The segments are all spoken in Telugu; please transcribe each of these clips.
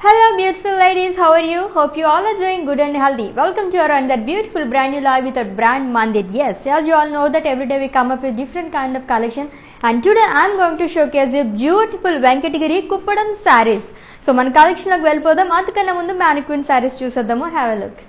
Hello, beautiful ladies. How are you? Hope you all are doing good and healthy. Welcome to our another beautiful brand new live with our brand Mandit. Yes, as you all know that every day we come up with different kind of collection. And today I am going to showcase you beautiful Venkatagiri Kuppadam sarees. So మన కలెక్షన్లోకి వెళ్ళిపోదాం అంతకన్నా ముందు మ్యానిక్విన్ sarees చూసేద్దాము have a look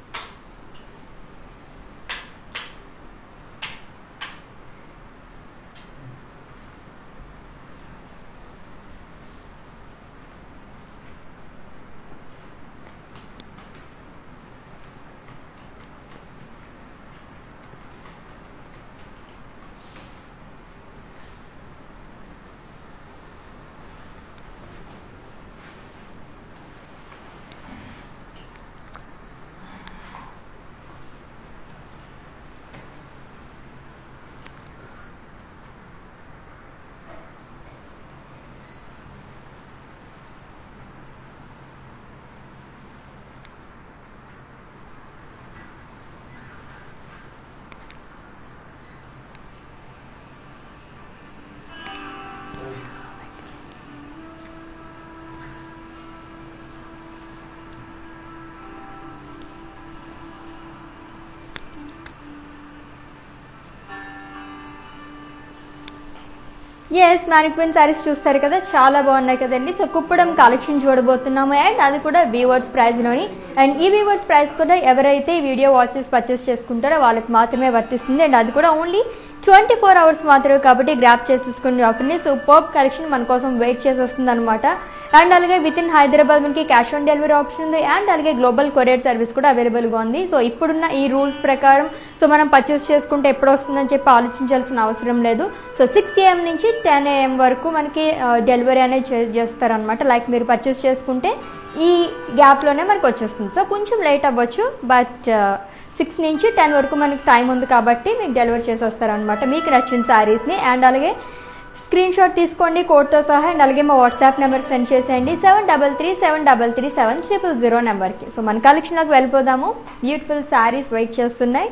yes mannequin sarees చూస్తారు కదా చాలా బాగున్నాయి కదండి సో కుప్పడం కలెక్షన్ చూడబోతున్నాము అండ్ అది కూడా వీవర్స్ ప్రైస్లోని అండ్ ఈ వీవర్స్ ప్రైస్ కూడా ఎవరైతే ఈ వీడియో వాచెస్ పర్చేస్ చేసుకుంటారో వాళ్ళకి మాత్రమే వర్తిస్తుంది అండ్ అది కూడా ఓన్లీ ట్వంటీ ఫోర్ అవర్స్ మాత్రమే కాబట్టి గ్రాప్ చేసేసుకుని ఆఫర్ని సో పర్ప్ కలెక్షన్ మన కోసం వెయిట్ చేసేస్తుంది అనమాట అండ్ అలాగే విత్ ఇన్ హైదరాబాద్ మనకి క్యాష్ ఆన్ డెలివరీ ఆప్షన్ ఉంది అండ్ అలాగే గ్లోబల్ కొరియర్ సర్వీస్ కూడా అవైలబుల్గా ఉంది సో ఇప్పుడున్న ఈ రూల్స్ ప్రకారం సో మనం పర్చేస్ చేసుకుంటే ఎప్పుడు వస్తుందని చెప్పి ఆలోచించాల్సిన అవసరం లేదు సో సిక్స్ ఏఎం నుంచి టెన్ ఏఎం వరకు మనకి డెలివరీ అనేది చే- చేస్తారనమాట లైక్ మీరు పర్చేస్ చేసుకుంటే ఈ గ్యాప్లోనే మనకు వచ్చేస్తుంది సో కొంచెం లేట్ అవ్వచ్చు బట్ సిక్స్ నుంచి టెన్ వరకు మనకి టైం ఉంది కాబట్టి మీకు డెలివరీ చేసి వస్తారనమాట మీకు నచ్చిన శారీస్ని అండ్ అలాగే స్క్రీన్ షాట్ తీసుకోండి కోడ్తో సహా అండ్ అలాగే మా వాట్సాప్ నెంబర్కి సెండ్ చేసేయండి seven double three seven double three seven triple zero నెంబర్కి సో మన కలెక్షన్లోకి వెళ్ళిపోదాము బ్యూటిఫుల్ శారీస్ వెయిట్ చేస్తున్నాయి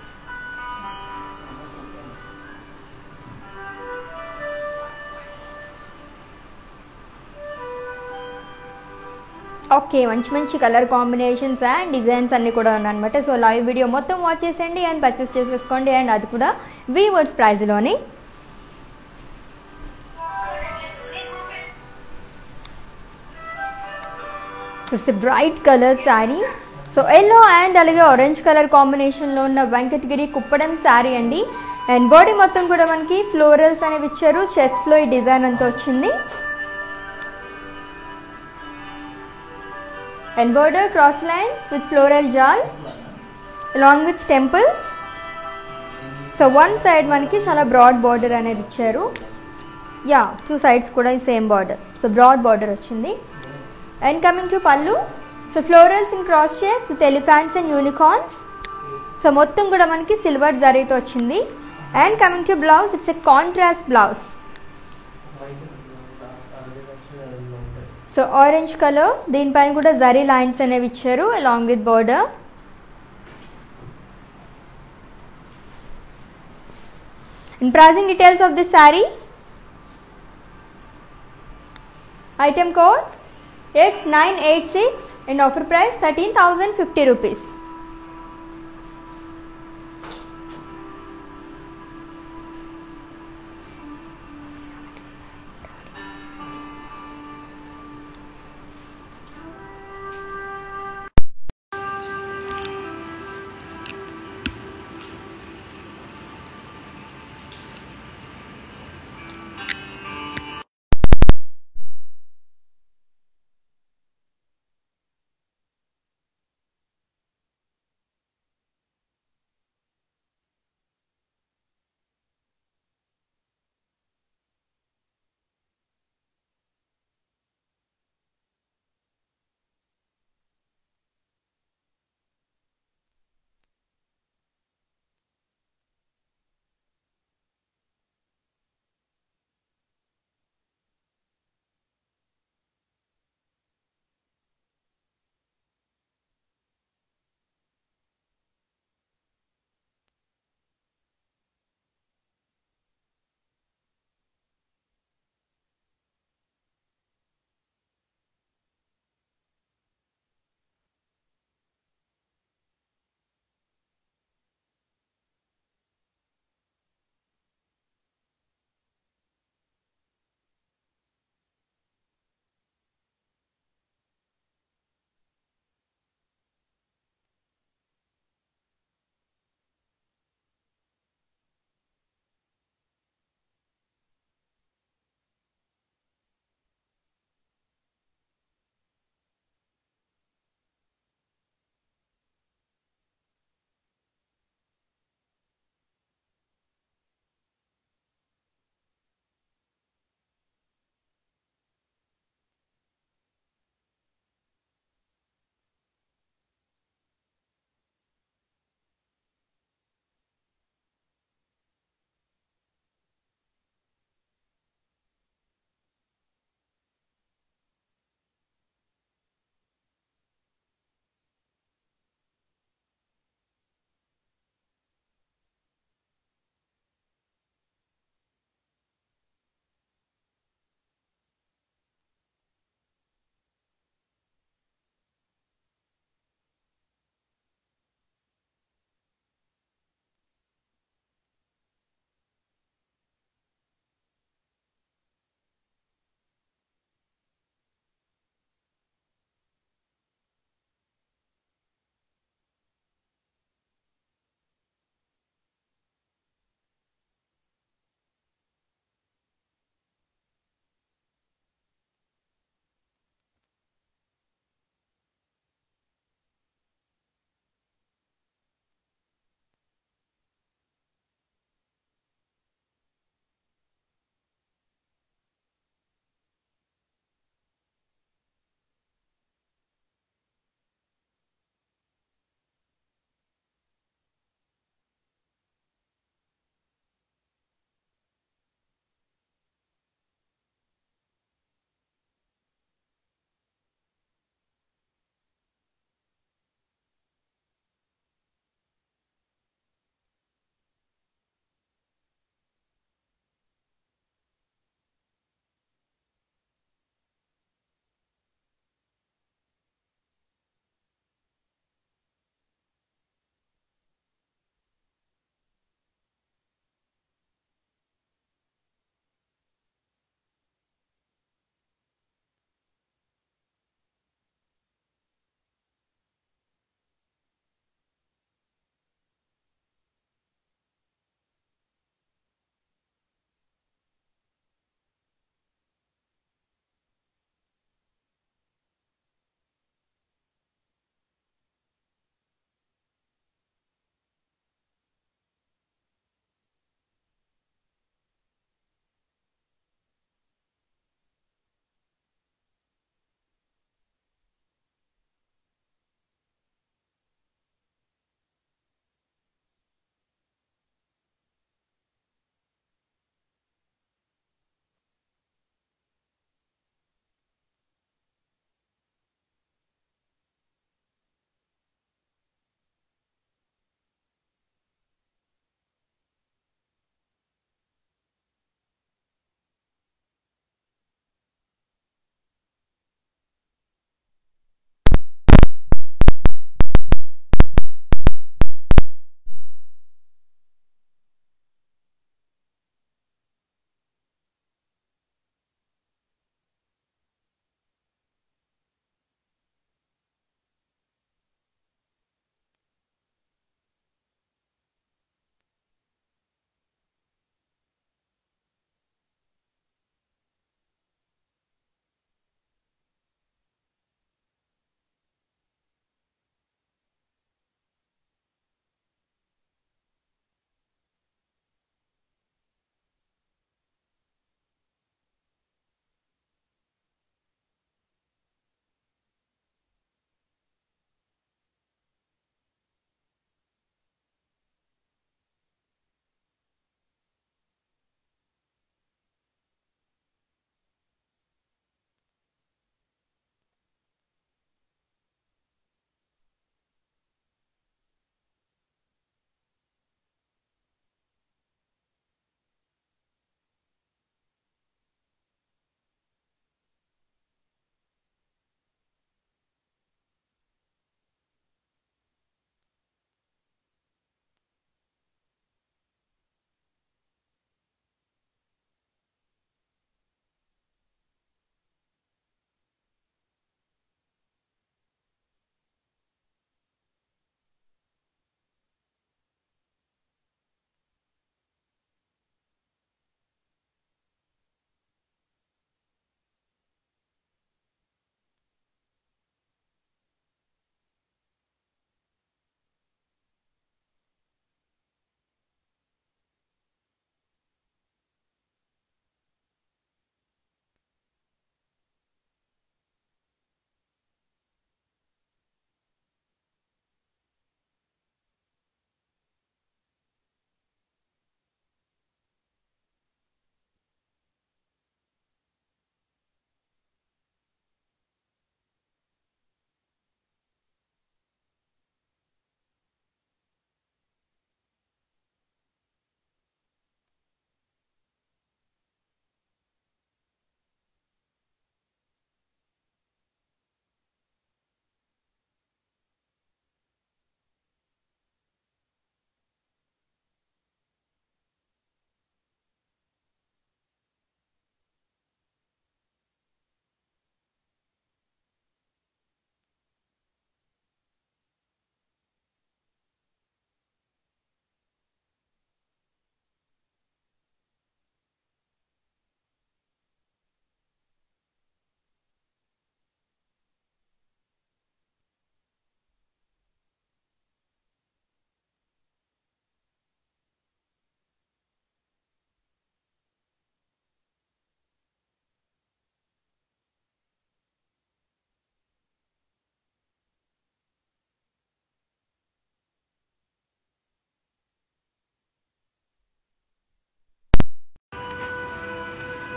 ఓకే మంచి మంచి కలర్ కాంబినేషన్స్ అండ్ డిజైన్స్ అన్ని కూడా ఉన్నాయన్నమాట సో లైవ్ వీడియో మొత్తం వాచ్ చేసేయండి అండ్ పర్చేస్ చేసేసుకోండి అండ్ అది కూడా వీవర్స్ ప్రైస్లోని it's bright colour saree so yellow and అలాగే ఆరెంజ్ కలర్ కాంబినేషన్లో ఉన్న వెంకటగిరి కుప్పడం శారీ అండి అండ్ బాడీ మొత్తం కూడా మనకి ఫ్లోరల్స్ అనేవి ఇచ్చారు చెక్స్లో ఈ డిజైన్ అంతా వచ్చింది and border cross lines with floral jal along with temples so one side మనకి చాలా బ్రాడ్ బార్డర్ అనేది ఇచ్చారు యా టూ సైడ్స్ కూడా ఈ same border so broad border వచ్చింది అండ్ కమింగ్ టు పళ్ళు so florals in cross shapes with elephants and unicorns so మొత్తం కూడా మనకి సిల్వర్ జరీతో వచ్చింది and coming to blouse it's a contrast blouse so orange colour దీనిపైన కూడా జరీ లైన్స్ అనేవి ఇచ్చారు along with border and pricing details of this sari item code X nine eight six and offer price thirteen thousand fifty rupees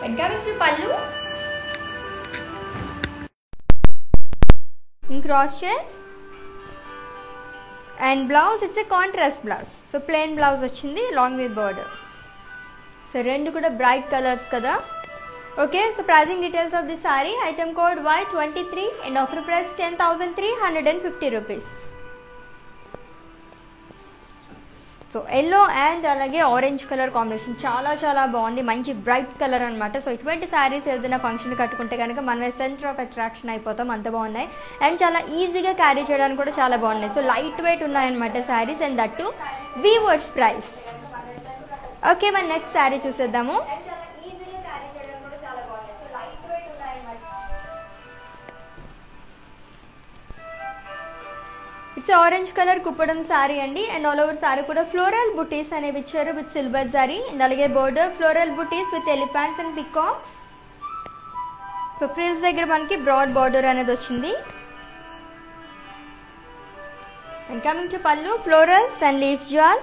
and coming to పళ్ళు in cross checks and blouse it's a contrast blouse so plain blouse వచ్చింది లాంగ్ విత్ బార్డర్ సో రెండు కూడా బ్రైట్ కలర్స్ కదా okay so pricing details of the saree item code Y twenty three and offer price ten thousand three hundred and fifty rupees so yellow and అలాగే ఆరెంజ్ కలర్ కాంబినేషన్ చాలా చాలా బాగుంది మంచి బ్రైట్ కలర్ అనమాట సో ఇటువంటి శారీస్ ఏదైనా ఫంక్షన్ కట్టుకుంటే కనుక మనమే సెంటర్ ఆఫ్ అట్రాక్షన్ అయిపోతాం అంత బాగున్నాయి అండ్ చాలా ఈజీగా క్యారీ చేయడానికి కూడా చాలా బాగున్నాయి సో లైట్ వెయిట్ ఉన్నాయన్నమాట sarees and that weavers price okay మన నెక్స్ట్ శారీ చూసేద్దాము it's orange colour Kuppadam sari అండి అండ్ ఆల్ ఓవర్ శారీ కూడా ఫ్లోరల్ బుటీస్ అనేవి ఇచ్చారు విత్ సిల్వర్ శారీ అండ్ అలాగే బోర్డర్ ఫ్లోరల్ బుటీస్ with elephants and peacocks so frills దగ్గర మనకి బ్రాడ్ బార్డర్ అనేది వచ్చింది అండ్ కమింగ్ టు పళ్ళు ఫ్లోరల్స్ అండ్ లీవ్స్ జాల్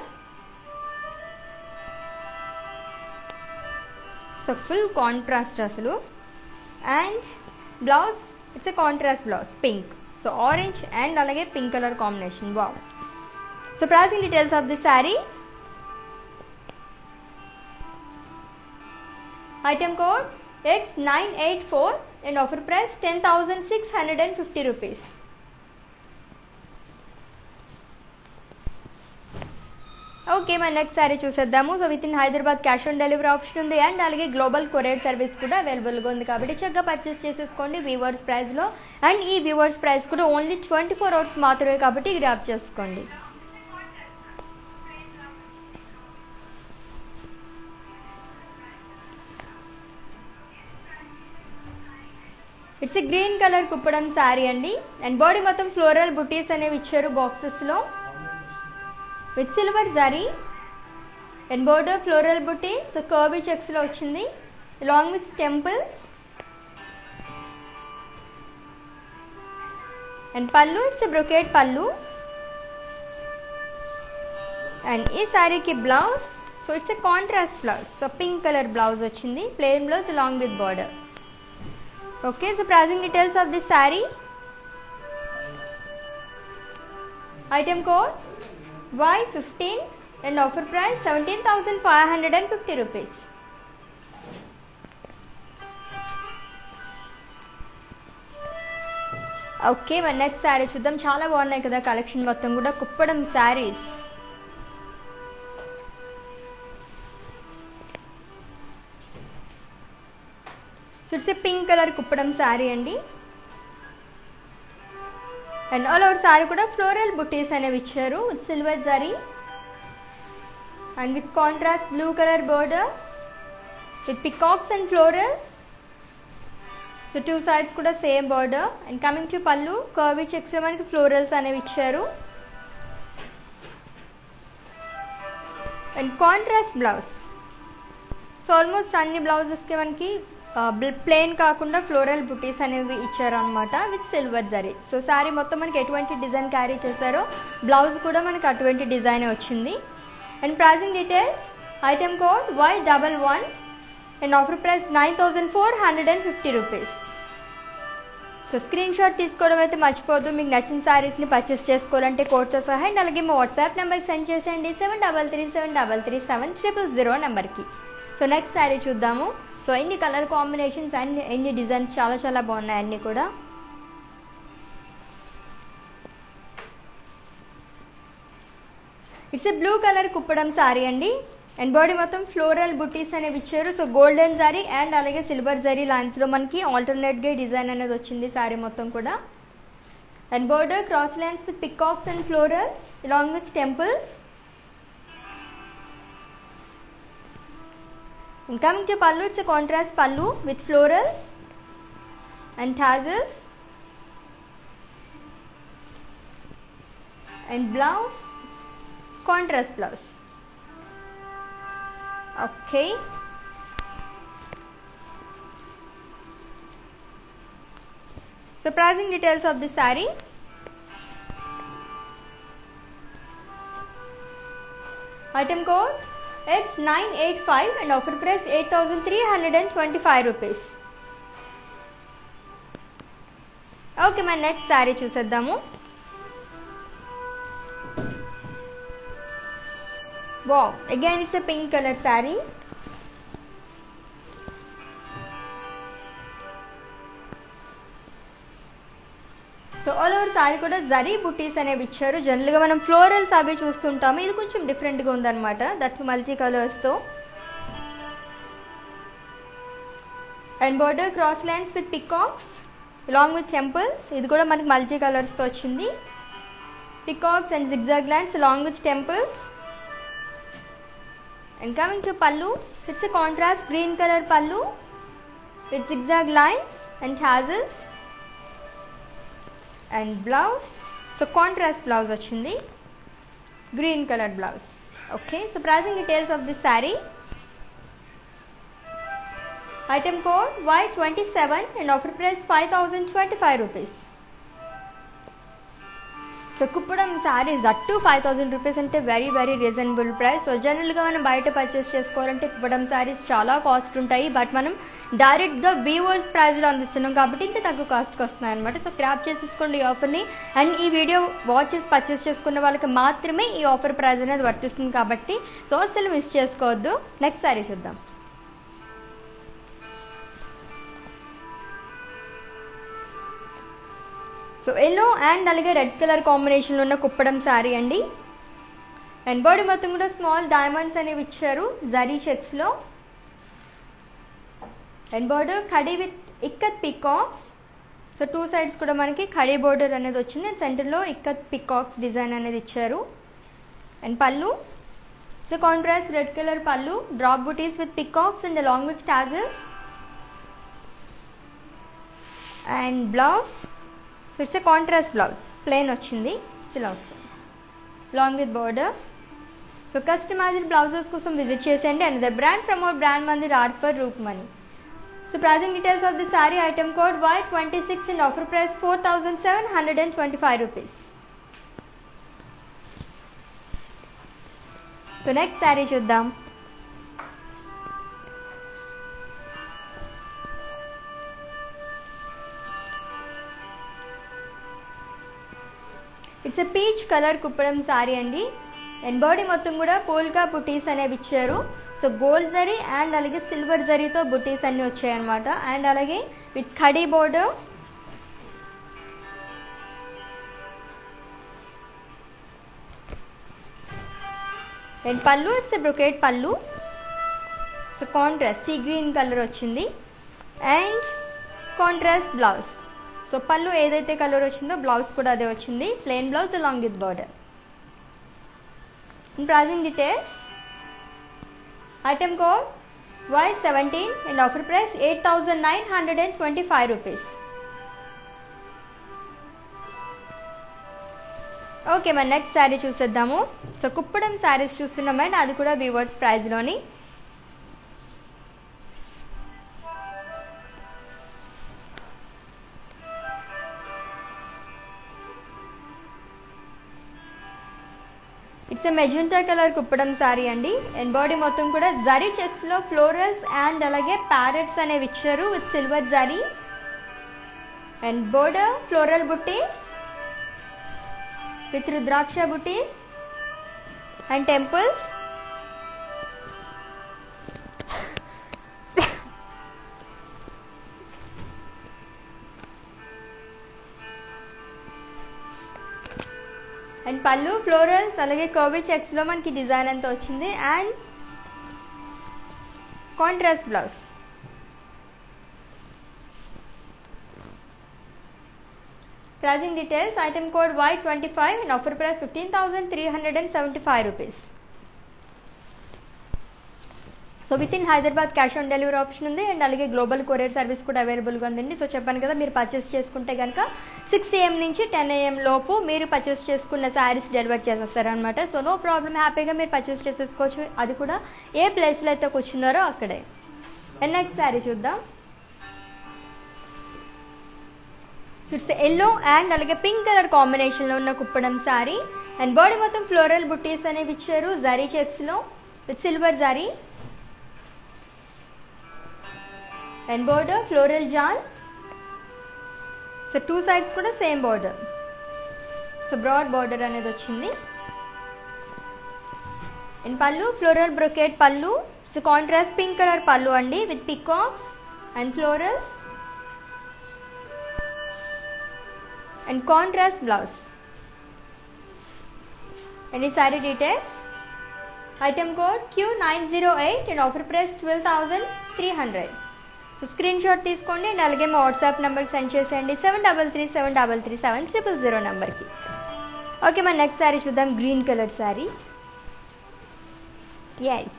సో ఫుల్ కాంట్రాస్ట్ అసలు and blouse it's a contrast blouse pink so orange and అలాగే pink colour combination wow so pricing details of the sari item code X nine eight four and offer price ten thousand six hundred and fifty rupees okay మన నెక్స్ట్ సారీ చూసేద్దాము so with in Hyderabad cash on delivery option ఉంది అండ్ అలాగే గ్లోబల్ కొరియర్ సర్వీస్ కూడా అవైలబుల్గా ఉంది కాబట్టి చక్కగా పర్చేస్ చేసేసుకోండి వ్యూవర్స్ ప్రైస్లో అండ్ ఈ వ్యూవర్స్ ప్రైస్ కూడా ఓన్లీ ట్వంటీ ఫోర్ అవర్స్ మాత్రమే కాబట్టి గ్రాప్ చేసుకోండి it's a green colour Kuppadam sari అండి అండ్ బాడీ మొత్తం ఫ్లోరల్ బుటీస్ అనేవి ఇచ్చారు బాక్సెస్లో with silver zari and border floral butti so curvy చెక్స్లో వచ్చింది long with temples and pallu it's brocade pallu and ఈ శారీకి blouse so it's a contrast blouse so pink colour blouse వచ్చింది plain blouse long with border okay so pricing details of this sari item code Y fifteen and offer price seventeen thousand five hundred and fifty rupees okay మన నెక్స్ట్ శారీ చూద్దాం చాలా బాగున్నాయి కదా కలెక్షన్ మొత్తం కూడా Kuppadam sarees it's pink colour Kuppadam sari అండి అండ్ ఆల్ ఓవర్ శారీ కూడా ఫ్లోరల్ బుటీస్ అనేవి ఇచ్చారు with silver zari and with contrast blue colour border with peacocks and florals so two sides కూడా same border and coming to pallu curvy checks మనకి ఫ్లోరల్స్ అనేవి ఇచ్చారు and contrast blouse so almost అన్ని బ్లౌజెస్కి మనకి ప్లెయిన్ కాకుండా ఫ్లోరల్ బుటీస్ అనేవి ఇచ్చారు అనమాట with silver zari so saree మొత్తం మనకి ఎటువంటి డిజైన్ క్యారీ చేశారో బ్లౌజ్ కూడా మనకి అటువంటి డిజైన్ వచ్చింది and pricing details item code Y double one and offer price nine thousand four hundred and fifty rupees so screen shot తీసుకోవడం అయితే మర్చిపోద్దు మీకు నచ్చిన శారీస్ని పర్చేస్ చేసుకోవాలంటే కోడ్తో సహా అండ్ అలాగే మా వాట్సాప్ నెంబర్కి సెండ్ చేసేయండి seven double three seven double three seven triple zero నెంబర్కి సో నెక్స్ట్ శారీ చూద్దాము సో ఎన్ని కలర్ కాంబినేషన్స్ అండ్ ఎన్ని డిజైన్స్ చాలా చాలా బాగున్నాయి అన్నీ కూడా it's a blue colour Kuppadam sari అండి అండ్ బాడీ మొత్తం ఫ్లోరల్ బుటీస్ అనేవి ఇచ్చారు సో గోల్డెన్ జరీ అండ్ అలాగే సిల్వర్ జరీ లైన్స్లో మనకి ఆల్టర్నేట్గా డిజైన్ అనేది వచ్చింది శారీ మొత్తం కూడా and border cross lines with peacocks and florals along with temples And coming to pallu, it's a contrast pallu with florals and tassels and blouse, contrast blouse. Okay. So pricing details of the saree. Item code it's nine eight five and offer price eight thousand three hundred and twenty five rupees okay మన నెక్స్ట్ శారీ చూసేద్దాము wow again it's a pink colour saree so all over sorry కూడా జరీ బుట్టీస్ అనేవి ఇచ్చారు జనరల్గా మనం ఫ్లోరల్స్ అవి చూస్తుంటాము ఇది కొంచెం డిఫరెంట్గా ఉందన్నమాట దట్ మల్టీ కలర్స్తో and border cross lines with peacocks along with temples ఇది కూడా మనకి మల్టీ కలర్స్తో వచ్చింది peacocks and zigzag lines along with temples and coming to pallu it's a contrast green colour pallu with zigzag lines and tassels and blouse so contrast blouse వచ్చింది green colour blouse okay so pricing details of this sari item code Y twenty seven and offer price five thousand twenty five rupees so Kuppadam sarees at five thousand rupees అంటే very very reasonable price so జనరల్గా మనం బయట పర్చేస్ చేసుకోవాలంటే కుప్పడం శారీస్ చాలా కాస్ట్ ఉంటాయి బట్ మనం డైరెక్ట్గా వీవర్స్ ప్రైస్లో అందిస్తున్నాం కాబట్టి ఇంత తక్కువ కాస్ట్కి వస్తున్నాయి అనమాట సో క్రాప్ చేసేసుకోండి ఈ ఆఫర్ని అండ్ ఈ వీడియో వాచ్ చేసి పర్చేస్ చేసుకున్న వాళ్ళకి మాత్రమే ఈ ఆఫర్ ప్రైస్ అనేది వర్తిస్తుంది కాబట్టి సో అసలు మిస్ చేసుకోవద్దు నెక్స్ట్ శారీ చూద్దాం సో ఎల్లో అండ్ అలాగే రెడ్ కలర్ కాంబినేషన్లో ఉన్న కుప్పడం శారీ అండి అండ్ బాడీ మొత్తం కూడా స్మాల్ డైమండ్స్ అనేవి ఇచ్చారు జరీ చెక్స్లో and border kadi with ikat peacocks so two sides కూడా మనకి కడీ బోర్డర్ అనేది వచ్చింది అండ్ సెంటర్లో ఇక్కత్ పికాక్స్ డిజైన్ అనేది ఇచ్చారు and pallu so contrast red colour pallu drop buttis with peacocks and along with tassels and blouse so it's a contrast blouse plain వచ్చింది ఇలా వస్తుంది long with border so customized blouses కోసం విజిట్ చేసేయండి and the brand from our brand Mandir are for రూప్ money so pricing details of the saree item code Y twenty six and offer price four thousand seven hundred and twenty five rupees so next sari చూద్దాం it's a peach colour Kuppadam sorry అండి అండ్ బాడీ మొత్తం కూడా పోల్కా బుటీస్ అనేవి ఇచ్చారు సో గోల్డ్ జరీ అండ్ అలాగే సిల్వర్ జరీతో బుటీస్ అన్నీ వచ్చాయి అనమాట అండ్ అలాగే with kadi border and pallu it's a brocade pallu so contrast sea green colour వచ్చింది and contrast blouse so pallu ఏదైతే కలర్ వచ్చిందో బ్లౌజ్ కూడా అదే వచ్చింది plain blouse along with border pricing details item code Y seventeen and offer price eight thousand nine hundred and twenty five rupees okay మరి నెక్స్ట్ శారీ చూసేద్దాము సో కుప్పడం శారీస్ చూస్తున్నామండి అది కూడా వ్యూవర్స్ ప్రైజ్లోని it's a magenta colour Kuppadam sorry అండి అండ్ బాడీ మొత్తం కూడా జరీ చెక్స్ లో ఫ్లోరల్స్ అండ్ అలాగే ప్యారెట్స్ అనేవి ఇచ్చారు with silver zari and border floral buttis with rudraksha buttis and temples and pallu florals అలాగే కర్వీ చెక్స్లో మనకి డిజైన్ అంతా వచ్చింది and contrast blouse pricing details item code Y twenty five and offer price fifteen thousand three hundred and seventy five rupees so with in Hyderabad cash on delivery option ఉంది అండ్ అలాగే గ్లోబల్ కొరియర్ సర్వీస్ కూడా అవైలబుల్గా ఉందండి సో చెప్పాను కదా మీరు పర్చేస్ చేసుకుంటే కనుక సిక్స్ ఏఎం నుంచి టెన్ ఏఎం లోపు మీరు పర్చేస్ చేసుకున్న శారీస్ డెలివర్ చేసేస్తారనమాట సో నో ప్రాబ్లమ్ హ్యాపీగా మీరు పర్చేస్ చేసేసుకోవచ్చు అది కూడా ఏ ప్లేస్లో అయితే కూర్చున్నారో అక్కడే అండ్ నెక్స్ట్ శారీ చూద్దాం ఇట్స్ ఎల్లో అండ్ అలాగే పింక్ కలర్ కాంబినేషన్లో ఉన్న కుప్పడం శారీ అండ్ బాడీ మొత్తం ఫ్లోరల్ బుట్టీస్ అనేవి ఇచ్చారు జరీ చెక్స్లో with silver zari and border floral జాన్ సో టూ సైడ్స్ కూడా same border so broad border అనేది వచ్చింది and pallu floral brocade pallu so contrast pink colour pallu అండి with peacocks and florals and contrast blouse and ఈ sorry details item code Q nine zero eight and offer price twelve thousand three hundred so screen shot తీసుకోండి అండ్ అలాగే మా వాట్సాప్ నెంబర్కి సెండ్ చేసేయండి seven double three seven double three seven triple zero నెంబర్కి ఓకే మన నెక్స్ట్ శారీ చూద్దాం green colour saree yes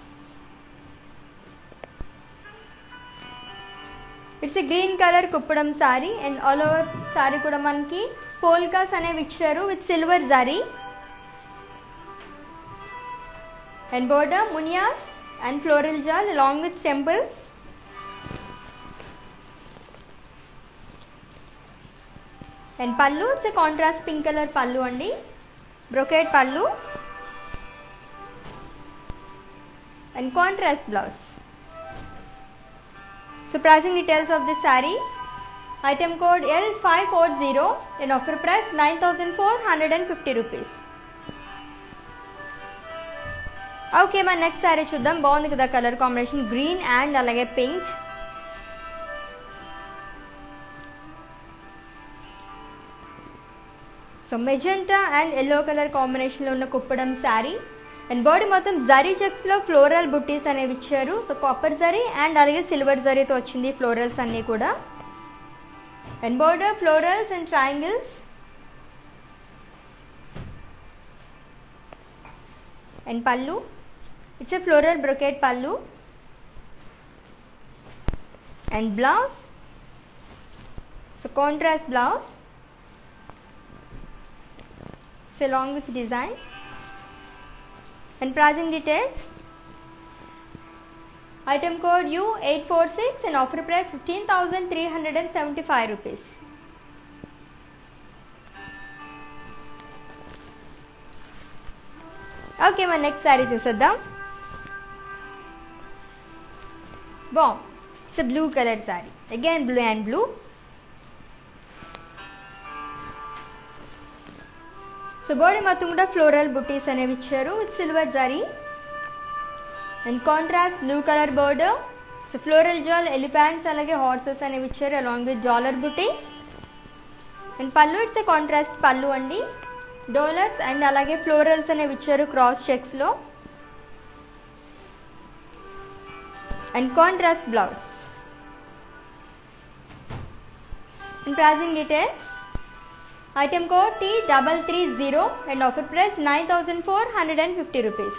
it's green colour Kuppadam sari and all over sari కూడా మనకి పోల్కాస్ అనేవి ఇచ్చారు with silver zari and border మునియాస్ and floral jaal along with temples and pallu it's contrast pink colour pallu అండి brocade pallu and contrast blouse so pricing details of this sari item code L five four zero and offer price nine thousand four hundred and fifty rupees okay మన నెక్స్ట్ శారీ చూద్దాం బాగుంది కదా కలర్ కాంబినేషన్ గ్రీన్ అండ్ అలాగే pink so magenta and yellow colour కాంబినేషన్లో ఉన్న కుప్పడం శారీ అండ్ బాడీ మొత్తం జరీ చెక్స్లో ఫ్లోరల్ బుట్టీస్ అనేవి ఇచ్చారు సో కాపర్ జరీ అండ్ అలాగే సిల్వర్ జరీతో వచ్చింది ఫ్లోరల్స్ అన్నీ కూడా and border florals and triangles and pallu it's a floral brocade pallu and blouse so contrast blouse so along with design and pricing details item code u846 and offer price 15375 rupees okay మన నెక్స్ట్ శారీ చూసేద్దాం బామ్ it's blue colour saree again blue and blue so body మొత్తం కూడా ఫ్లోరల్ బుటీస్ అనేవి ఇచ్చారు with silver zari and contrast blue colour border so floral jaal elephants అలాగే హార్సెస్ అనేవి ఇచ్చారు అలాంగ్ విత్ జాలర్ బుటీస్ and pallu it's a contrast పళ్ళు అండి డోలర్స్ అండ్ అలాగే ఫ్లోరల్స్ అనేవి ఇచ్చారు క్రాస్ చెక్స్లో and contrast blouse and pricing details item code T double three zero and offer price nine thousand four hundred and fifty rupees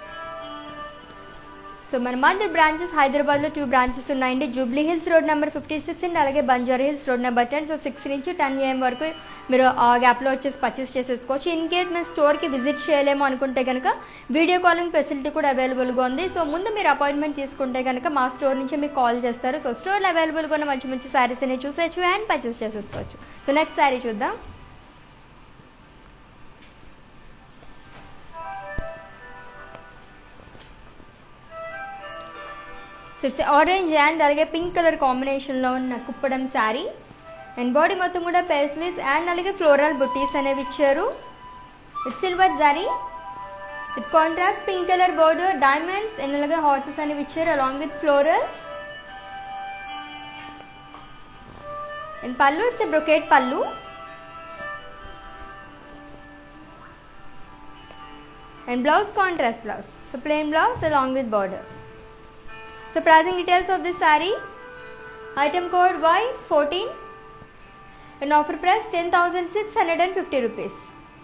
so మన మదర్ బ్రాంచెస్ హైదరాబాద్లో టూ బ్రాంచెస్ ఉన్నాయండి Jubilee Hills road number fifty six and అలాగే Banjara Hills road number ten so six నుంచి టెన్ ఏఎం వరకు మీరు ఆ గ్యాప్లో వచ్చేసి పర్చేస్ చేసేసుకోవచ్చు ఇన్ కేస్ మేము స్టోర్కి విజిట్ చేయలేము అనుకుంటే కనుక వీడియో కాలింగ్ ఫెసిలిటీ కూడా అవైలబుల్గా ఉంది సో ముందు మీరు అపాయింట్మెంట్ తీసుకుంటే కనుక మా స్టోర్ నుంచి మీకు కాల్ చేస్తారు సో స్టోర్లో అవైలబుల్గా ఉన్న మంచి మంచి శారీస్ అనేవి చూసేయచ్చు అండ్ పర్చేస్ చేసేసుకోవచ్చు సో నెక్స్ట్ శారీ చూద్దాం సో ఇట్స్ ఆరెంజ్ అండ్ అలాగే పింక్ కలర్ కాంబినేషన్లో ఉన్న కుప్పడం శారీ అండ్ బాడీ మొత్తం కూడా పేస్లీస్ అండ్ అలాగే ఫ్లోరల్ బుట్టీస్ అనేవి ఇచ్చారు with silver zari with contrast pink colour border diamonds and అలాగే హార్సెస్ అనేవి ఇచ్చారు along with florals and pallu it's brocade pallu and blouse contrast blouse so plain blouse along with border So pricing details of this saree. Item code Y14 and offer price 10,650 rupees.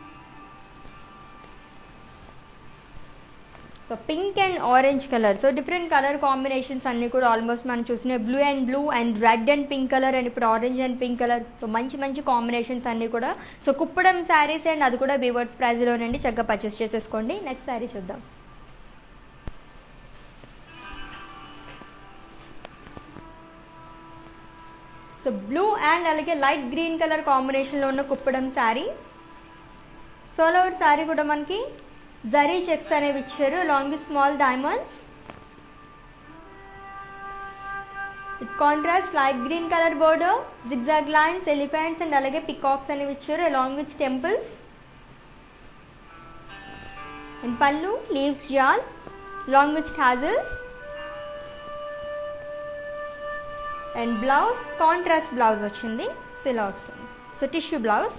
So pink and orange colour so different colour combinations అన్నీ కూడా ఆల్మోస్ట్ మనం చూసిన blue and blue and red and pink colour and ఇప్పుడు orange and pink colour so మంచి మంచి కాంబినేషన్స్ అన్నీ కూడా సో కుప్పడం శారీస్ అండ్ అది కూడా బీవర్స్ ప్రైజ్లోనండి చక్కగా పర్చేస్ చేసేసుకోండి నెక్స్ట్ శారీ చూద్దాం సో బ్లూ అండ్ అలాగే లైట్ గ్రీన్ కలర్ కాంబినేషన్లో ఉన్న కుప్పడం శారీ సో ఓవర్ శారీ కూడా మనకి జరీ చెక్స్ అనేవి ఇచ్చారు long with small diamonds with contrast light green colour border zigzag lines elephants and అలాగే పికాక్స్ అనేవి ఇచ్చారు along with temples and pallu leaves jaal long with tassels and blouse contrast blouse వచ్చింది సో ఇలా వస్తుంది so tissue blouse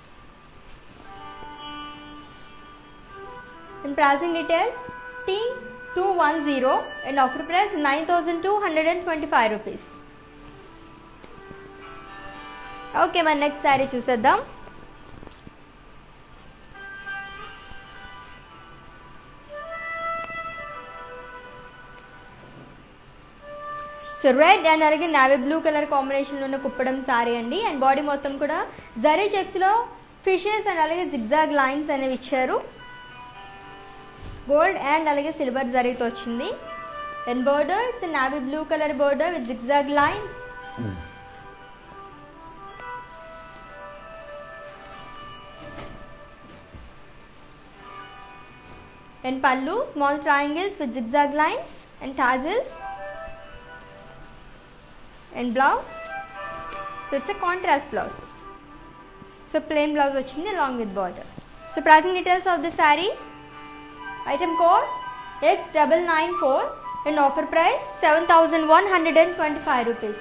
and pricing details T two one zero and offer price nine thousand two hundred and twenty five rupees okay మన నెక్స్ట్ శారీ చూసేద్దాం సో రెడ్ అండ్ అలాగే నావీ బ్లూ కలర్ కాంబినేషన్లో ఉన్న కుప్పడం సారీ అండి అండ్ బాడీ మొత్తం కూడా జరీ చెక్స్లో ఫిషెస్ అండ్ అలాగే జిగ్జాగ్ లైన్స్ అనేవి ఇచ్చారు గోల్డ్ అండ్ అలాగే సిల్వర్ జరీతో వచ్చింది and border it's navy blue colour border with zigzag lines and pallu small triangles with zigzag lines and tassels and blouse so it's a contrast blouse so plain blouse వచ్చింది along with border so pricing details of the saree item code x double nine four and offer price 7125 rupees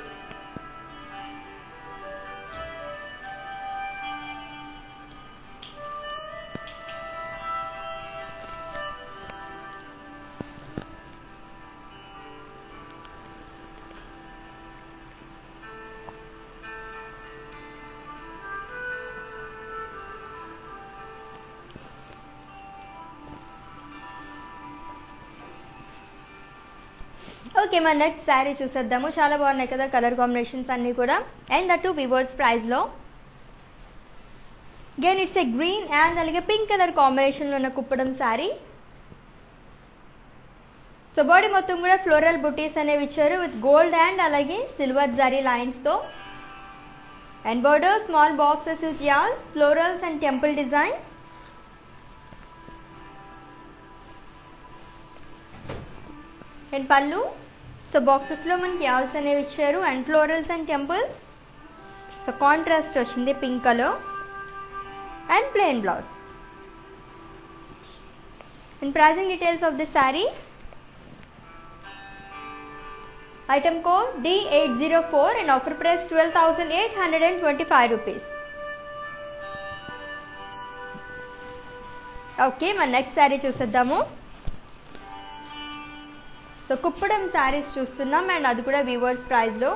okay మన నెక్స్ట్ శారీ చూసేద్దాము చాలా బాగున్నాయి కదా కలర్ కాంబినేషన్స్ అన్నీ కూడా అండ్ అటు వివర్స్ ప్రైస్లో గెన్ ఇట్స్ ఎ గ్రీన్ అండ్ అలాగే పింక్ కలర్ కాంబినేషన్లో ఉన్న కుప్పడం శారీ సో బాడీ మొత్తం కూడా ఫ్లోరల్ బుటీస్ అనేవి ఇచ్చారు విత్ గోల్డ్ అండ్ అలాగే సిల్వర్ జరీ లైన్స్తో and border small boxes with యాల్స్ florals and temple design and pallu so బాక్సెస్లో మనకి యాల్స్ అనేవి ఇచ్చారు and florals and temples so contrast వచ్చింది pink colour and plain blouse and pricing details of this sari item code D eight zero four and offer price twelve thousand eight hundred and twenty five rupees okay మన నెక్స్ట్ శారీ చూసేద్దాము సో కుప్పడం శారీస్ చూస్తున్నాం అండ్ అది కూడా వీవర్స్ ప్రైస్లో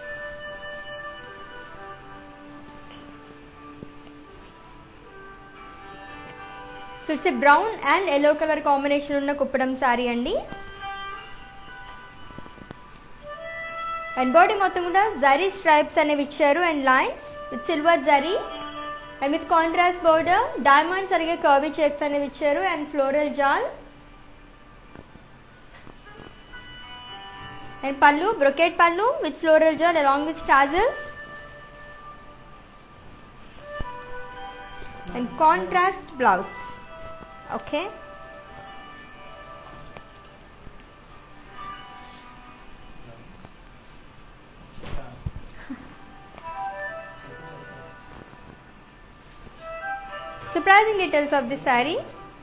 so it's brown and yellow colour combination ఉన్న కుప్పడం శారీ అండి అండ్ బాడీ మొత్తం కూడా జరీ స్ట్రైప్స్ అనేవి ఇచ్చారు and lines with silver zari and with contrast border diamonds అలాగే కర్వీ చెక్స్ అనేవి ఇచ్చారు and floral jaal and pallu brocade pallu with floral jaal along with tassels and contrast blouse okay surprising details of the saree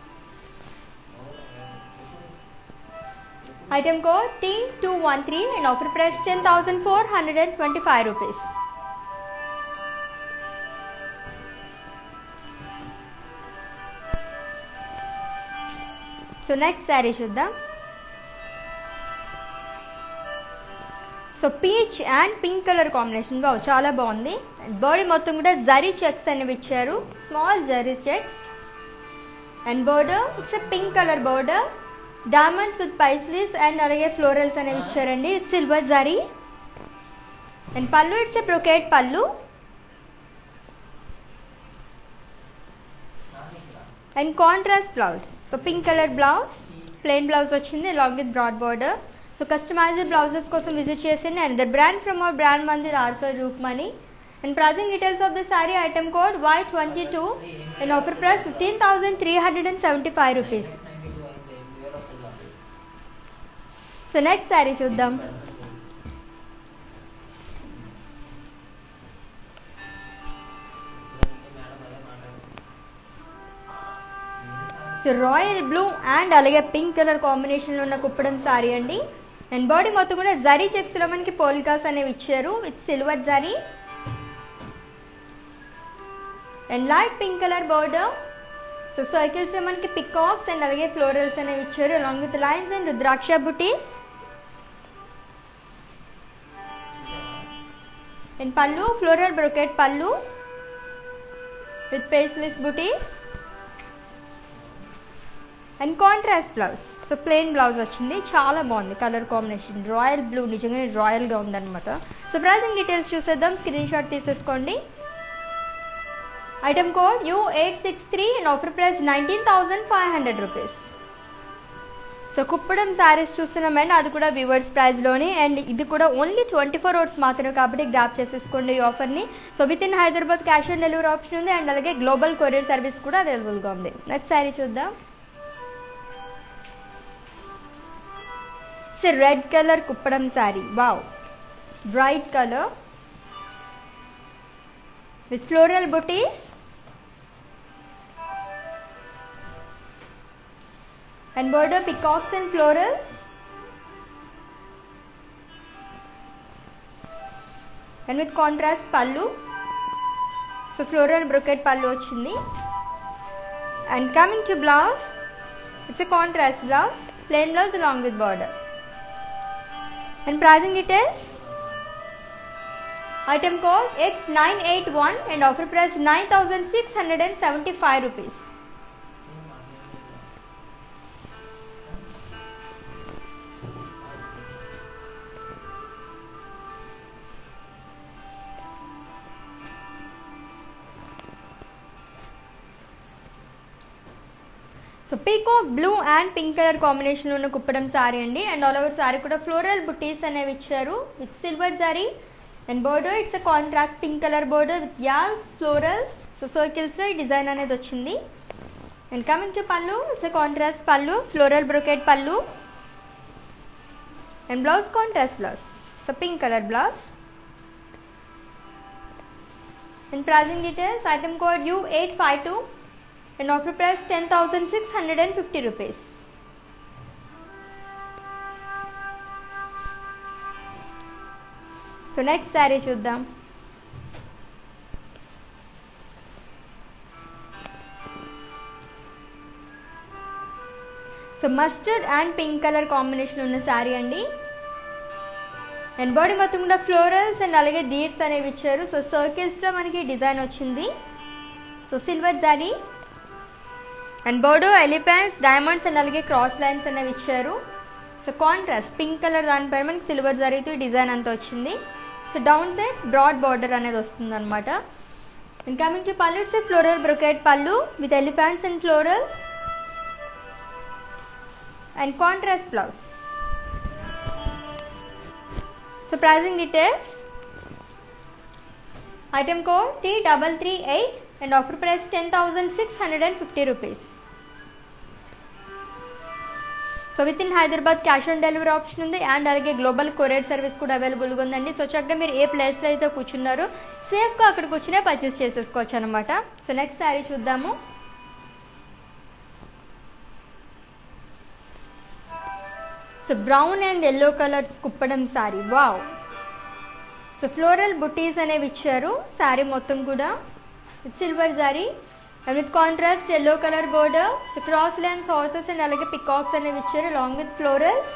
item code T213 and offer price 10425 rupees so next sari చూద్దాం so peach and pink colour combination బాగు చాలా బాగుంది అండ్ బాడీ మొత్తం కూడా జరీ చెక్స్ అనేవి ఇచ్చారు small zari checks and border it's a pink colour border diamonds with paisleys and అలాగే ఫ్లోరల్స్ అనేవి ఇచ్చారండి it's silver zari and pallu it's a brocade pallu and contrast blouse so pink colour blouse plain blouse వచ్చింది along with broad border so customized blouses కోసం విజిట్ చేసింది and the brand from our brand మందిర్ ఆర్కర్ రూప్ మనీ and pricing details of the sari item code Y twenty two and offer price fifteen thousand three hundred and seventy five rupees so next sari చూద్దాం సో రాయల్ బ్లూ అండ్ అలాగే పింక్ కలర్ కాంబినేషన్లో ఉన్న కుప్పడం సారీ అండి అండ్ బాడీ మొత్తం కూడా జరీ చెక్స్లో మనకి పోలికాస్ అనేవి ఇచ్చారు with silver zari and light pink colour border so circles మనకి పికాక్స్ అండ్ అలాగే ఫ్లోరల్స్ అనేవి ఇచ్చారు along with lines and rudraksha butis and pallu floral brocade pallu with paisleys బుటీస్ and contrast blouse so plain blouse వచ్చింది చాలా బాగుంది కలర్ కాంబినేషన్ రాయల్ బ్లూ నిజంగానే రాయల్గా ఉందన్నమాట సో ప్రైజింగ్ డీటెయిల్స్ చూసేద్దాం స్క్రీన్ షాట్ తీసేసుకోండి item code U eight six three and offer price nineteen thousand five hundred rupees so Kuppadam saris చూస్తున్నామండి అది కూడా వివర్స్ ప్రైస్లోనే అండ్ ఇది కూడా ఓన్లీ ట్వంటీ ఫోర్ అవర్స్ మాత్రమే కాబట్టి గ్రాప్ చేసేసుకోండి ఈ ఆఫర్ని so with in Hyderabad cash on delivery option ఉంది అండ్ అలాగే గ్లోబల్ కొరియర్ సర్వీస్ కూడా అవైలబుల్గా ఉంది నెక్స్ట్ శారీ చూద్దాం it's red colour Kuppadam sari wow bright colour with floral butis and border peacocks and florals and with contrast pallu so floral brocade pallu వచ్చింది and coming to blouse it's a contrast blouse plain blouse along with border and pricing details item code x981 and offer price 9675 rupees so peacock blue and pink colour కాంబినేషన్లో ఉన్న కుప్పడం సారీ అండి అండ్ ఆల్ ఓవర్ సారీ కూడా ఫ్లోరల్ బుటీస్ అనేవి ఇచ్చారు with silver zari and border it's a contrast pink colour border with యాల్స్ ఫ్లోరల్స్ సో సర్కిల్స్లో ఈ డిజైన్ అనేది వచ్చింది and coming to pallu it's a contrast pallu floral brocade pallu and blouse contrast blouse so pink colour blouse and pricing details item code U eight five two and offer price 10650 rupees so next sari చూద్దాం so mustard and pink colour combination ఉన్న శారీ అండి అండ్ బాడీ మొత్తం కూడా ఫ్లోరల్స్ అండ్ అలాగే డీట్స్ అనేవి ఇచ్చారు సో సర్కిల్స్లో మనకి డిజైన్ వచ్చింది so silver zari and border elephants diamonds and అలాగే క్రాస్ లైన్స్ అనేవి ఇచ్చారు సో కాంట్రాస్ట్ పింక్ కలర్ దానిపైన మనకి సిల్వర్ జరీతో డిజైన్ అంతా వచ్చింది so down side broad border అనేది వస్తుంది అనమాట and coming to pallu it's floral brocade pallu with elephants and florals and contrast blouse so pricing details item code T double three eight and offer price ten thousand six hundred and fifty rupees so with in Hyderabad cash on delivery option ఉంది అండ్ అలాగే గ్లోబల్ కొరియర్ సర్వీస్ కూడా అవైలబుల్గా ఉందండి సో చక్కగా మీరు ఏ ప్లేస్లో అయితే కూర్చున్నారో సేఫ్గా అక్కడ కూర్చునే పర్చేస్ చేసేసుకోవచ్చు అనమాట సో నెక్స్ట్ శారీ చూద్దాము so brown and yellow colour Kuppadam sari wow so floral బుటీస్ అనేవి ఇచ్చారు శారీ మొత్తం కూడా silver zari and with contrast yellow colour border so cross lines horses and అలాగే పికాక్స్ అనేవి ఇచ్చారు long with florals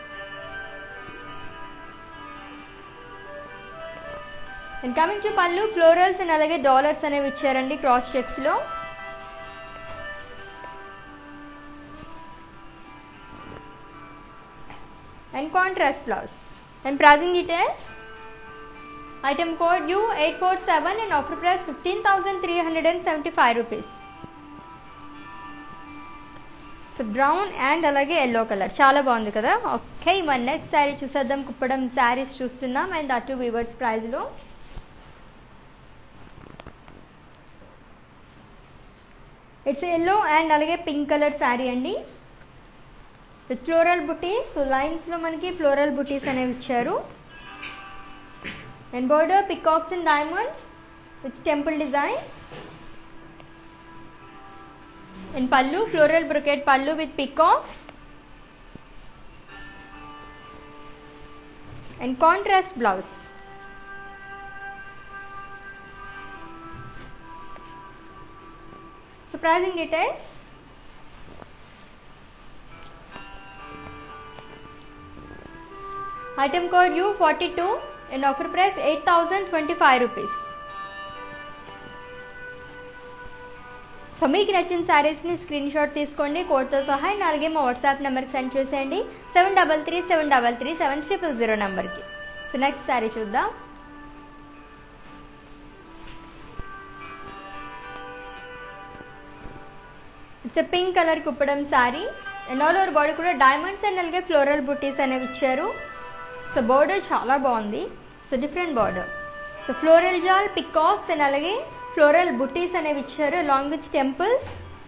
and coming to పళ్ళు ఫ్లోరల్స్ అండ్ అలాగే డాలర్స్ అనేవి ఇచ్చారండి క్రాస్ చెక్స్లో and contrast blouse and pricing details item code U eight four seven and offer price fifteen thousand three hundred and seventy five rupees so brown and అలాగే ఎల్లో కలర్ చాలా బాగుంది కదా ఓకే మన నెక్స్ట్ శారీ చూసేద్దాం కుప్పడం శారీస్ చూస్తున్నాం అండ్ అటు వివర్స్ ప్రైస్లో ఇట్స్ ఎల్లో అండ్ అలాగే పింక్ కలర్ శారీ అండి విత్ ఫ్లోరల్ బుటీస్ సో లైన్స్లో మనకి ఫ్లోరల్ బుటీస్ అనేవి ఇచ్చారు and border peacocks and diamonds with temple design and pallu floral brocade pallu with peacocks and contrast blouse so pricing details Item code U42 and offer price 8025 rupees. So మీకు నచ్చిన శారీస్ని స్క్రీన్ షాట్ తీసుకోండి కోడ్తో సహా అండ్ అలాగే మా వాట్సాప్ నెంబర్కి సెండ్ చేసేయండి seven double three seven double three seven triple zero నెంబర్కి సో నెక్స్ట్ శారీ చూద్దాం it's a pink colour Kuppadam sari and all over body కూడా డైమండ్స్ అండ్ అలాగే ఫ్లోరల్ బుటీస్ అనేవి ఇచ్చారు సో బోర్డర్ చాలా బాగుంది so different border so floral jaal peacocks and అలాగే ఫ్లోరల్ బుటీస్ అనేవి ఇచ్చారు along with temples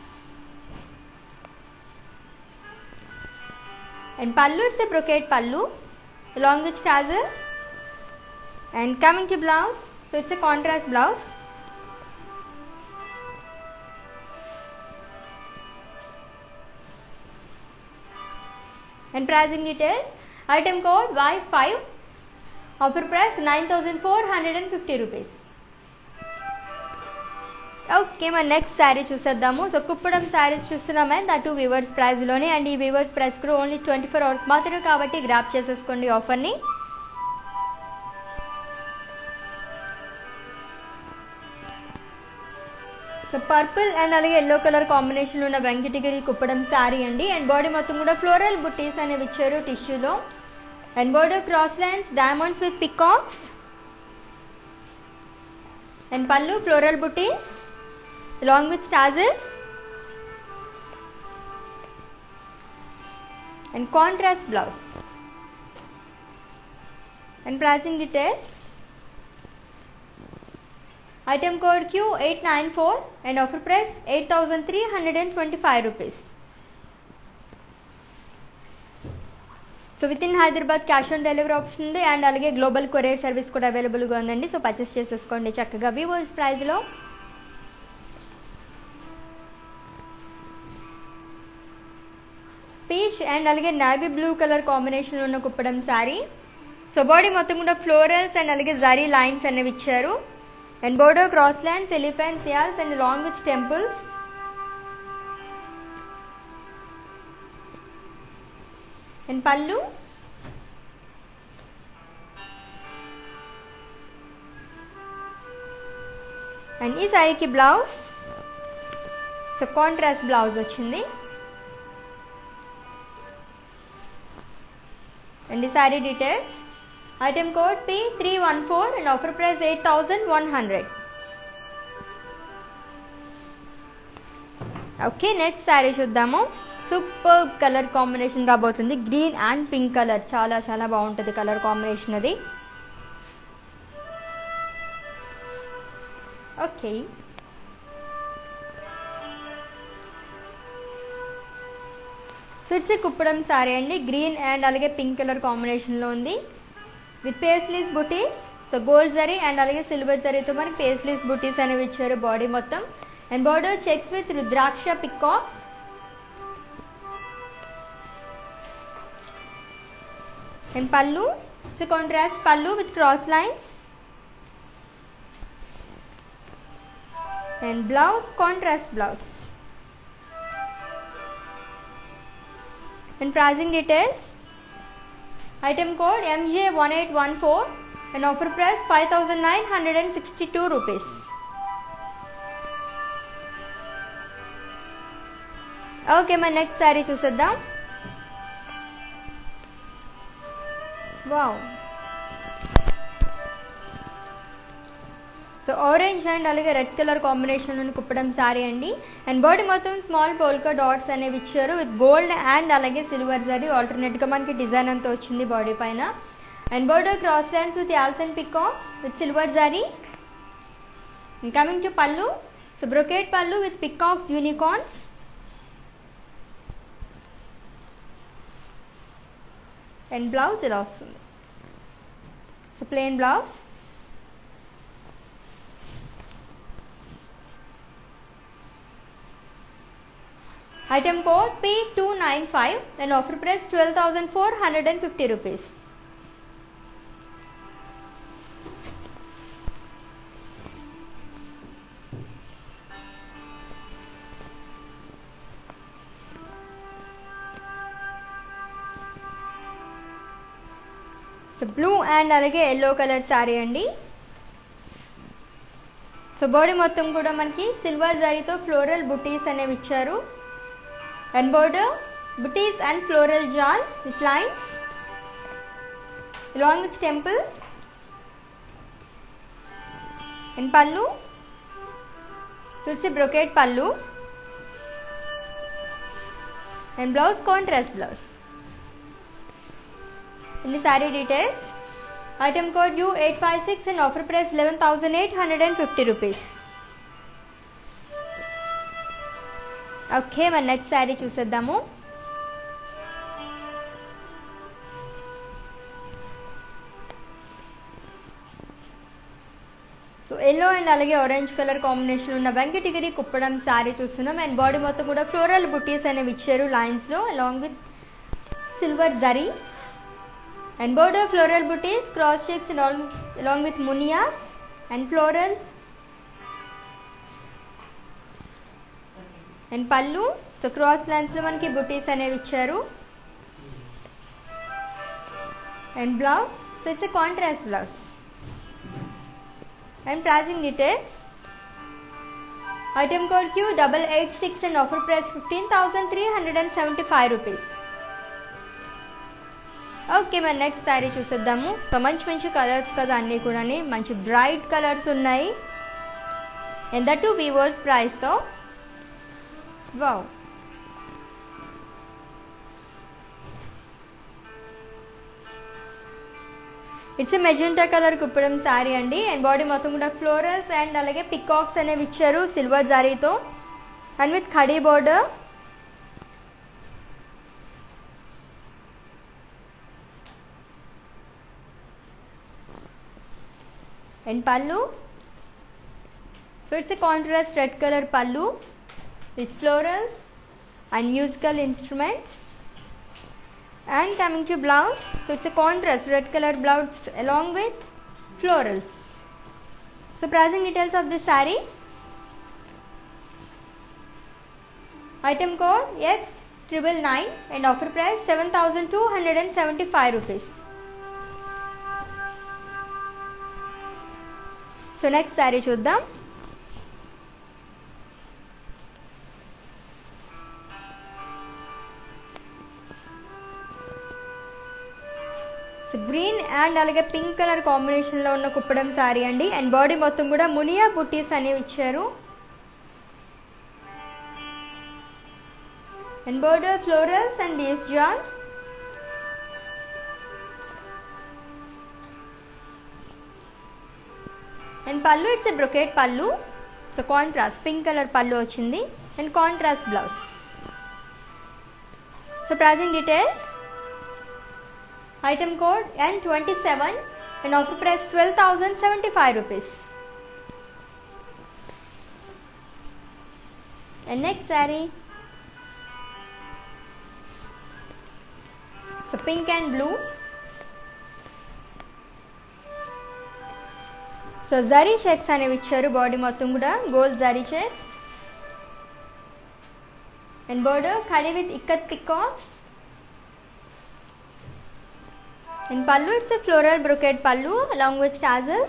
and pallu it's a brocade pallu along with tassels and coming to blouse so it's a contrast blouse and pricing details item code y5 offer price 9450 rupees okay మన నెక్స్ట్ శారీ చూసేద్దాము సో కుప్పడం శారీస్ చూస్తున్నామే దట్ వివర్స్ ప్రైస్లోనే అండ్ ఈ వివర్స్ ప్రైస్ కూడా ఓన్లీ ట్వంటీ ఫోర్ అవర్స్ మాత్రమే కాబట్టి గ్రాప్ చేసేసుకోండి ఆఫర్ని సో పర్పుల్ అండ్ అలాగే ఎల్లో కలర్ కాంబినేషన్ ఉన్న వెంకటగిరి కుప్పడం శారీ అండి అండ్ బాడీ మొత్తం కూడా ఫ్లోరల్ బుట్టీస్ అనేవి ఇచ్చారు టిష్యూలో and border cross lines diamonds with peacocks and pallu floral butis along with tassels and contrast blouse and pricing details item code q894 and offer price 8325 rupees so with in Hyderabad cash on delivery option ఉంది అండ్ అలాగే గ్లోబల్ కొరియర్ సర్వీస్ కూడా అవైలబుల్గా ఉందండి సో పర్చేస్ చేసేసుకోండి చక్కగా వివోస్ ప్రైస్లో పీచ్ అండ్ అలాగే నావీ బ్లూ కలర్ కాంబినేషన్ ఉన్న కుప్పడం శారీ సో బాడీ మొత్తం కూడా ఫ్లోరల్స్ అండ్ అలాగే జరీ లైన్స్ అనేవి ఇచ్చారు and border cross lines elephants యాల్స్ and long with temples and pallu and ఈ శారీకి బ్లౌజ్ సో కాంట్రాస్ట్ బ్లౌజ్ వచ్చింది అండ్ ఈ sari details item code P three one four and offer price eight thousand one hundred okay next sari చూద్దాము సూపర్ కలర్ కాంబినేషన్ రాబోతుంది గ్రీన్ అండ్ పింక్ కలర్ చాలా చాలా బాగుంటుంది కలర్ కాంబినేషన్ అది okay so it's Kuppadam sorry అండి గ్రీన్ అండ్ అలాగే పింక్ కలర్ కాంబినేషన్లో ఉంది with paisleys butis so gold zari and అలాగే సిల్వర్ జరీతో మనకి పేస్లీస్ బుటీస్ అనేవి ఇచ్చారు బాడీ మొత్తం and border checks with rudraksha peacocks and pallu it's contrast pallu with cross lines and blouse contrast blouse and pricing details item code mj1814 and offer price 5962 rupees okay మన నెక్స్ట్ శారీ చూసేద్దాం వావ్ సో ఆరెంజ్ అండ్ అలాగే రెడ్ కలర్ కాంబినేషన్ ఉన్న కుప్పడం శారీ అండి అండ్ బాడీ మొత్తం స్మాల్ పోల్కా డాట్స్ అనేవి ఇచ్చారు విత్ గోల్డ్ అండ్ అలాగే సిల్వర్ జరీ ఆల్టర్నేట్గా మనకి డిజైన్ అంతా వచ్చింది బాడీ పైన and border cross lines with యాల్స్ and peacocks with silver zari coming to పళ్ళు so brocade pallu with peacocks unicorns and blouse ఇలా వస్తుంది so plain blouse item code P two nine five and offer price twelve thousand four hundred and fifty rupees so blue and అలాగే ఎల్లో కలర్ శారీ అండి సో బాడీ మొత్తం కూడా మనకి సిల్వర్ జరీతో ఫ్లోరల్ బుటీస్ అనేవి ఇచ్చారు and border buttis and floral jaal with lines along with temples and pallu so it's a brocade pallu and blouse contrast blouse in the saree details item code u856 and offer price 11850 rupees okay మన నెక్స్ట్ శారీ చూసేద్దాము సో ఎల్లో అండ్ అలాగే ఆరెంజ్ కలర్ కాంబినేషన్ ఉన్న వెంకటగిరి కుప్పడం శారీ చూస్తున్నాం అండ్ బాడీ మొత్తం కూడా ఫ్లోరల్ బుట్టీస్ అనేవి ఇచ్చారు లైన్స్లో along with silver zari and border floral buttis cross checks along with munias and florals and pallu so cross లైన్స్లో మనకి బుటీస్ అనేవి ఇచ్చారు and blouse so it's a contrast blouse and pricing details item code q double eight six and offer price 15375 rupees okay మన నెక్స్ట్ శారీ చూసేద్దాము సో మంచి మంచి కలర్స్ కదా అన్నీ కూడా మంచి బ్రైట్ కలర్స్ ఉన్నాయి ఎంత టూ వివర్స్ ప్రైస్తో wow it's magenta colour Kuppadam sari అండి అండ్ బాడీ మొత్తం కూడా ఫ్లోరల్స్ అండ్ అలాగే పికాక్స్ అనేవి ఇచ్చారు సిల్వర్ జారీతో and with kadi border and pallu so it's a contrast red colour pallu with florals and musical instruments and coming to blouse so it's a contrast red color blouse along with florals so pricing details of this saree item code x triple nine and offer price 7275 rupees so next saree చూద్దాం గ్రీన్ అండ్ అలాగే పింక్ కలర్ కాంబినేషన్లో ఉన్న కుప్పడం శారీ అండి అండ్ బాడీ మొత్తం కూడా మునియా బుట్టీస్ అనేవి ఇచ్చారు and border florals and leaves జాన్ and pallu it's a brocade pallu so contrast pink colour pallu వచ్చింది and contrast blouse so pricing details item code N27 and offer price 12,075 rupees. And next saree. So pink and blue. So zari checks అనేవి ఇచ్చారు బాడీ మొత్తం కూడా gold zari checks and border kadi with ikat peacocks In pallu, it's a floral brocade pallu along with tassels.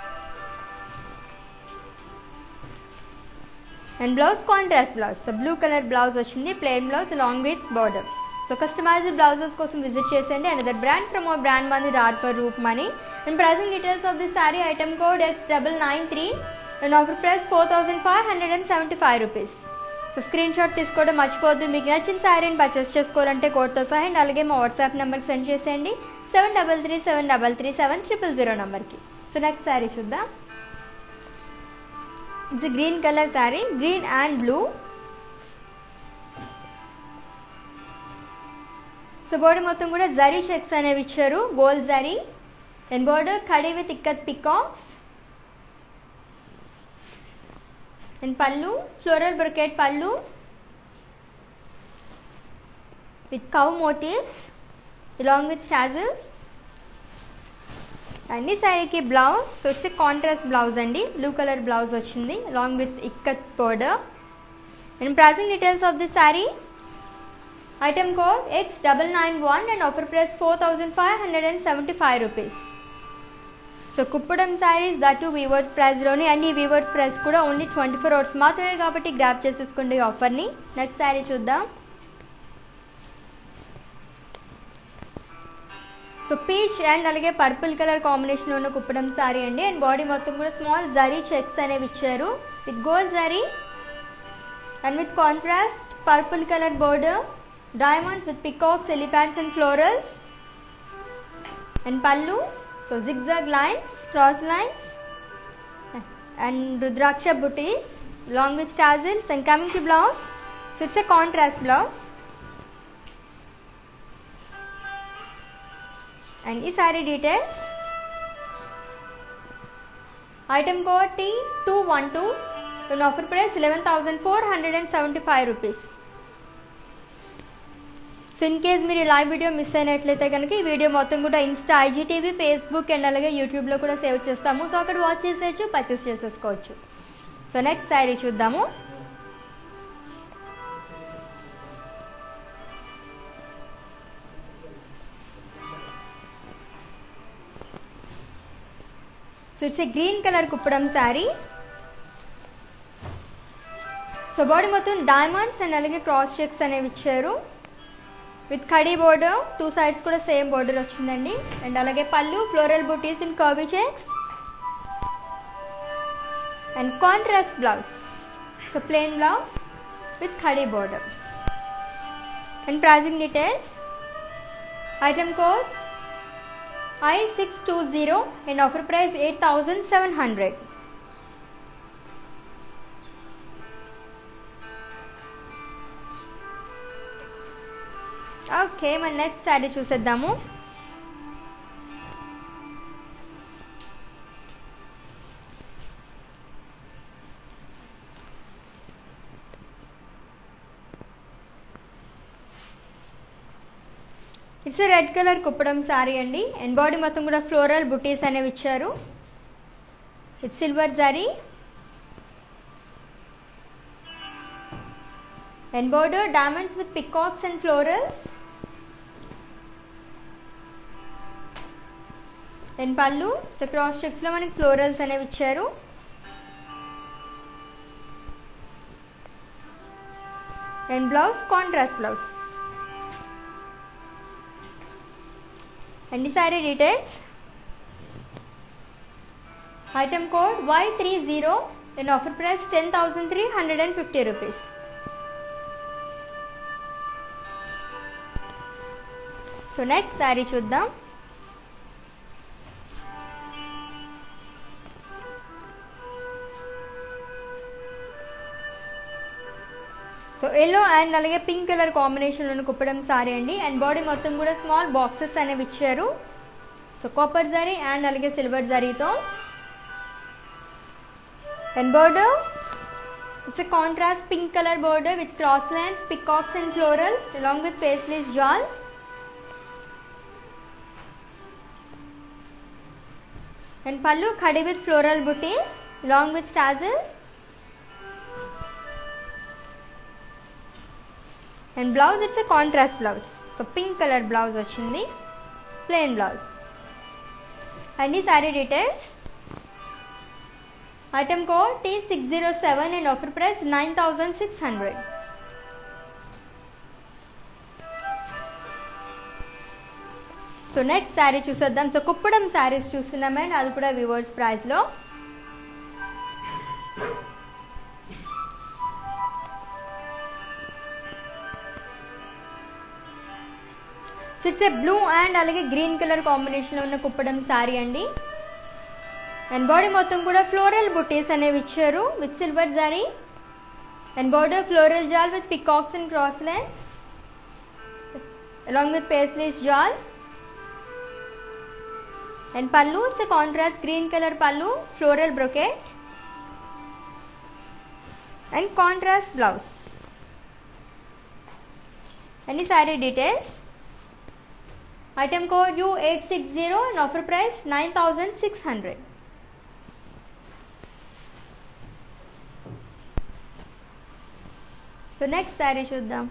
And blouse contrast blouse so blue colour blouse వచ్చింది plain blouse along with border so customized blouses కోసం విజిట్ చేసేయండి and other brand promo brand మంది డార్ ఫర్ రూప్ మనీ and pricing details of this sari item code X double nine three and offer price four thousand five hundred and seventy five rupees so screen shot తీసుకోవడం మర్చిపోద్దు మీకు నచ్చిన శారీని పర్చేస్ చేసుకోవాలంటే కోడ్తో సహా అండ్ అలాగే మా వాట్సాప్ నెంబర్కి సెండ్ చేసేయండి seven double three seven double three seven triple zero నెంబర్కి సో నెక్స్ట్ శారీ చూద్దాం it's green colour sari green and blue so border మొత్తం కూడా జరీ చెక్స్ అనేవి ఇచ్చారు gold zari and border kadi with ikat peacocks and pallu floral brocade pallu with cow motifs along with tassels and ఈ శారీకి blouse so it's contrast blouse అండి బ్లూ కలర్ బ్లౌజ్ వచ్చింది along with ikat border and pricing details of the sari item code X double nine one and offer price four thousand five hundred and seventy five rupees so Kuppadam saris that weavers ప్రైస్లోని అండ్ ఈ వీవర్స్ ప్రైస్ కూడా ఓన్లీ ట్వంటీ ఫోర్ అవర్స్ మాత్రమే కాబట్టి గ్రాప్ చేసేసుకోండి ఈ ఆఫర్ని నెక్స్ట్ శారీ చూద్దాం సో పీచ్ అండ్ అలాగే పర్పుల్ కలర్ కాంబినేషన్లో ఉన్న కుప్పడం శారీ అండి అండ్ బాడీ మొత్తం కూడా స్మాల్ జరీ చెక్స్ అనేవి ఇచ్చారు with gold zari and with contrast purple colour border diamonds with peacocks elephants and florals and pallu so zigzag lines cross lines and rudraksha buttis long with tassels and coming to blouse so it's a contrast blouse and ఈ sorry details item code T two one two in offer price eleven thousand four hundred and seventy five rupees so in case మీరు ఈ లైవ్ వీడియో మిస్ అయినట్లయితే కనుక ఈ వీడియో మొత్తం కూడా ఇన్స్టా ఐజీటీవీ ఫేస్బుక్ అండ్ అలాగే యూట్యూబ్లో కూడా సేవ్ చేస్తాము సో అక్కడ వాచ్ చేసేయచ్చు పర్చేస్ చేసేసుకోవచ్చు సో నెక్స్ట్ శారీ చూద్దాము so it's a green colour Kuppadam sari so body మొత్తం డైమండ్స్ అండ్ అలాగే క్రాస్ చెక్స్ అనేవి ఇచ్చారు with kadi border two sides కూడా సేమ్ బోర్డర్ వచ్చిందండి అండ్ అలాగే pallu floral buttis in curvy checks and contrast blouse so plain blouse with kadi border and pricing details item code I six two zero and offer price eight thousand seven hundred okay మన నెక్స్ట్ శారీ చూసేద్దాము it's red colour Kuppadam sari అండి అండ్ బాడీ మొత్తం కూడా ఫ్లోరల్ బుటీస్ అనేవి ఇచ్చారు it's silver zari and border diamonds with peacocks and florals and pallu so cross చెక్స్లో మనకి ఫ్లోరల్స్ అనేవి ఇచ్చారు and blouse contrast blouse and ఈ sorry details item code Y three zero and offer price ten thousand three hundred and fifty rupees so next sari చూద్దాం సో ఎల్లో అండ్ అలాగే పింక్ కలర్ కాంబినేషన్లో కుప్పడం సారీ అండి అండ్ బాడీ మొత్తం కూడా స్మాల్ బాక్సెస్ అనేవి ఇచ్చారు సో కాపర్ జరీ అండ్ అలాగే సిల్వర్ జరీతో and border it's a contrast pink colour border with cross lines peacocks and florals along with paisleys jaal and pallu kadi with floral buttis along with tassels and blouse it's a contrast blouse so pink colour blouse వచ్చింది ప్లెయిన్ బ్లౌజ్ అండ్ ఈ sari details item code T six zero seven and offer price nine thousand six hundred so next sari చూసేద్దాం సో కుప్పడం శారీస్ చూస్తున్నామండి అది కూడా వివర్స్ ప్రైస్లో so it's a blue and అలాగే గ్రీన్ కలర్ కాంబినేషన్లో ఉన్న కుప్పడం శారీ అండి అండ్ బాడీ మొత్తం కూడా ఫ్లోరల్ బుటీస్ అనేవి ఇచ్చారు with silver zari and border floral jaal with peacocks and cross lines along with paisley's jal and pallu it's a contrast green color pallu floral brocade and contrast blouse any saree details item code u860 and offer price 9600 so next saree చూద్దాం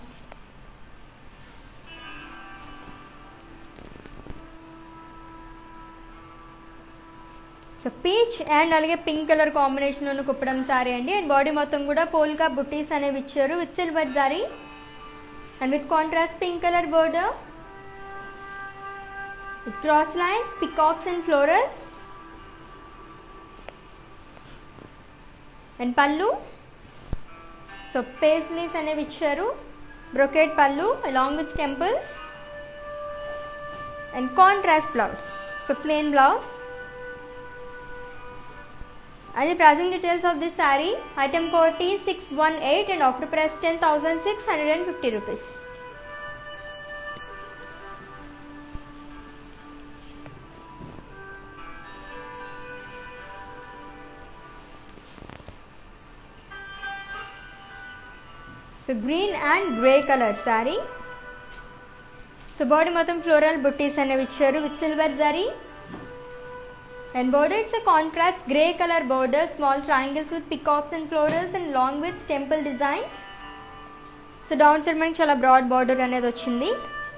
సో పీచ్ అండ్ అలాగే పింక్ కలర్ కాంబినేషన్ ఉన్న కుప్పడం సారీ అండి అండ్ బాడీ మొత్తం కూడా పోల్కా బుట్టీస్ అనేవి ఇచ్చారు with silver zari and with contrast pink colour border with cross lines peacocks and florals and pallu so paisleys అనేవి ఇచ్చారు brocade pallu along with temples and contrast blouse so plain blouse and the pricing details of this saree item code T618 and offer price 10650 rupees so green and grey color saree so body మొత్తం floral butties అనేవి ఇచ్చారు with silver zari and border it's a contrast grey color border small triangles with peacocks and florals and long with temple design so down side మనకి చాలా బ్రాడ్ బార్డర్ అనేది వచ్చింది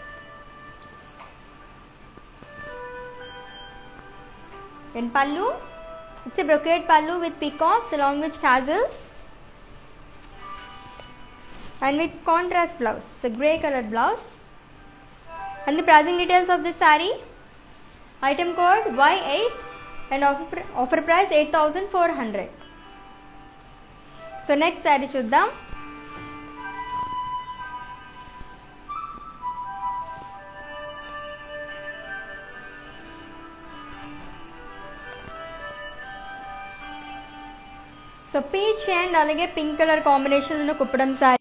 and pallu it's a brocade pallu with peacocks along with tassels and with contrast blouse grey colour blouse and the pricing details of this sari item code Y eight and offer offer price eight thousand four hundred so next sari చూద్దాం సో పీచ్ అండ్ అలాగే pink colour combination Kuppadam sari